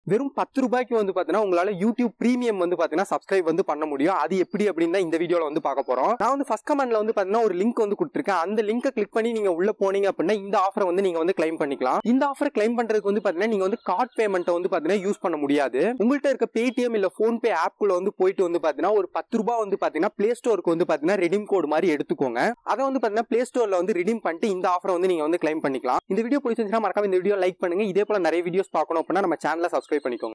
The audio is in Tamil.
வெறும் பத்து ரூபாய்க்கு வந்து பாத்தீங்கன்னா உங்களால யூடியூப் பிரீமியம் வந்து பாத்தீங்கன்னா சப்ஸ்கிரைப் வந்து பண்ண முடியும் அது எப்படி அப்படின்னு தான் இந்த வீடியோல வந்து பார்க்க போறோம் நான் வந்து ஃபர்ஸ்ட் கமெண்ட்ல வந்து பாத்தீங்கன்னா ஒரு லிங்க் வந்து கொடுத்துருக்கேன் அந்த லிங்கை கிளிக் பண்ணி நீங்க உள்ள போனீங்க அப்படின்னா இந்த ஆஃபரை வந்து நீங்க வந்து கிளைம் பண்ணிக்கலாம் இந்த ஆஃபரை கிளைம் பண்றதுக்கு வந்து பாத்தீங்கன்னா நீங்க வந்து கார்ட் பேமெண்ட்டை வந்து பாத்தீங்கன்னா யூஸ் பண்ண முடியாது உங்கள்கிட்ட இருக்க பேடிஎம் இல்ல போன் பே ஆப்குள்ள வந்து போயிட்டு வந்து பாத்தீங்கன்னா ஒரு பத்து ரூபாய் வந்து பாத்தீங்கன்னா பிளே ஸ்டோருக்கு வந்து பாத்தீங்கன்னா ரெடீம் கோட் மாதிரி எடுத்துக்கோங்க அதை வந்து பாத்தீங்கன்னா பிளே ஸ்டோர்ல வந்து ரிடீம் பண்ணிட்டு இந்த ஆஃபரை வந்து நீங்க வந்து கிளைம் பண்ணிக்கலாம் இந்த வீடியோ பிடிச்சிருந்துச்சுன்னா மறக்காம இந்த வீடியோ லைக் பண்ணுங்க இதே போல நிறைய வீடியோஸ் பார்க்கணும் அப்படின்னா நம்ம சேனலை சப்ஸ்கிரைப் பண்ணிக்கோங்க